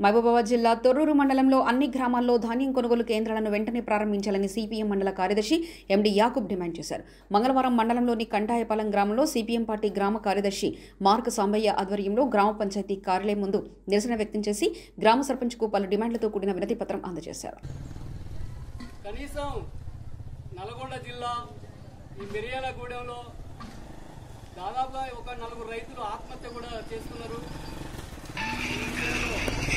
మహబూబాబాద్ జిల్లా తొర్రూరు మండలంలో అన్ని గ్రామాల్లో ధాన్యం కొనుగోలు కేంద్రాలను వెంటనే ప్రారంభించాలని సిపిఎం మండల కార్యదర్శి ఎండి యాకూబ్ డిమాండ్ చేశారు మంగళవారం మండలంలోని కంటాయపాలెం గ్రామంలో సిపిఎం పార్టీ గ్రామ కార్యదర్శి మార్క్ సాంబయ్య ఆధ్వర్యంలో గ్రామ పంచాయతీ కార్యాలయం ముందు నిరసన వ్యక్తం చేసి గ్రామ సర్పంచ్కు పలు డిమాండ్లతో కూడిన వినతి పత్రం అందజేశారు కనీసం నల్గొండ జిల్లా ఈ మిర్యాలగూడెంలో దాదాపుగా ఒక నలుగురు రైతులు ఆత్మహత్య కూడా చేసుకున్నారు ఈ విషయంలో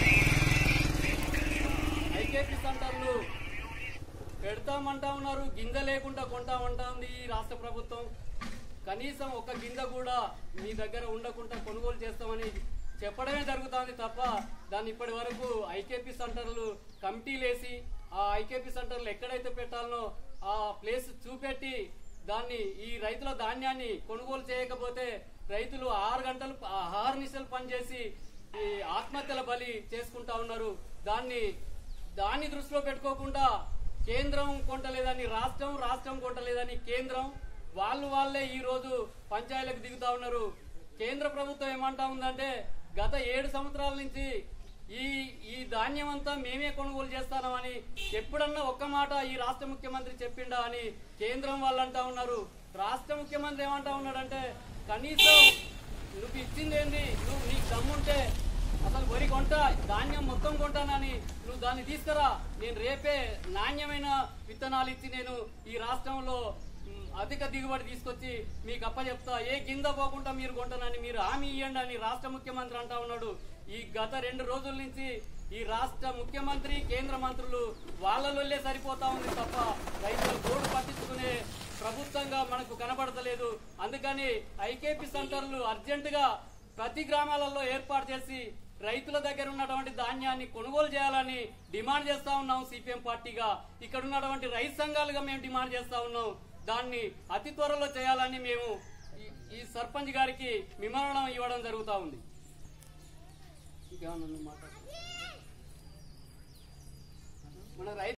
ఐకేపీ సెంటర్లు పెడతామంటా ఉన్నారు గింజ లేకుండా కొంటామంటా ఉంది ఈ రాష్ట్ర ప్రభుత్వం కనీసం ఒక గింజ కూడా మీ దగ్గర ఉండకుండా కొనుగోలు చేస్తామని చెప్పడమే జరుగుతుంది తప్ప దాన్ని ఇప్పటి వరకు ఐకేపీ సెంటర్లు కమిటీలేసి ఆ ఐకేపీ సెంటర్లు ఎక్కడైతే పెట్టాలనో ఆ ప్లేస్ చూపెట్టి దాన్ని ఈ రైతుల ధాన్యాన్ని కొనుగోలు చేయకపోతే రైతులు ఆరు గంటలు ఆరు నిమిషాలు పనిచేసి ఈ ఆత్మహత్యల బలి చేసుకుంటా ఉన్నారు దాన్ని దాన్ని దృష్టిలో పెట్టుకోకుండా కేంద్రం కొంటలేదని రాష్ట్రం రాష్ట్రం కొంటలేదని కేంద్రం వాళ్ళు వాళ్ళే ఈ రోజు పంచాయతీలకు దిగుతా ఉన్నారు కేంద్ర ప్రభుత్వం ఏమంటా ఉందంటే గత ఏడు సంవత్సరాల నుంచి ఈ ఈ ధాన్యం అంతా మేమే కొనుగోలు చేస్తామని ఎప్పుడన్నా ఒక్క మాట ఈ రాష్ట్ర ముఖ్యమంత్రి చెప్పిండా అని కేంద్రం వాళ్ళు అంటా ఉన్నారు రాష్ట్ర ముఖ్యమంత్రి ఏమంటా ఉన్నాడంటే కనీసం నువ్వు ఇచ్చింది ఏంది నువ్వు నీకు దమ్ముంటే అసలు వరి కొంట ధాన్యం మొత్తం కొంటానని నువ్వు దాన్ని తీసుకురా నేను రేపే నాణ్యమైన విత్తనాలు ఇచ్చి నేను ఈ రాష్ట్రంలో మ్, అధిక దిగుబడి తీసుకొచ్చి మీకు అప్పచెప్తా ఏ కింద పోకుండా మీరు కొంటానని మీరు హామీ ఇవ్వండి అని రాష్ట్ర ముఖ్యమంత్రి అంటా ఉన్నాడు ఈ గత రెండు రోజుల నుంచి ఈ రాష్ట్ర ముఖ్యమంత్రి కేంద్ర మంత్రులు వాళ్ళలోనే సరిపోతా ఉంది తప్ప రైతుల గోడు పట్టించుకునే ప్రభుత్వంగా మనకు కనబడతలేదు అందుకని ఐకేపీ సెంటర్లు అర్జెంటుగా ప్రతి గ్రామాలలో ఏర్పాటు చేసి రైతుల దగ్గర ఉన్నటువంటి ధాన్యాన్ని కొనుగోలు చేయాలని డిమాండ్ చేస్తా ఉన్నాం సిపిఎం పార్టీగా ఇక్కడ ఉన్నటువంటి రైతు సంఘాలుగా మేము డిమాండ్ చేస్తా ఉన్నాం దాన్ని అతి త్వరలో చేయాలని మేము ఈ- ఈ సర్పంచ్ గారికి విమరణం ఇవ్వడం జరుగుతా ఉంది ఇంకేమన్నా మాట్లాడు మన రైతు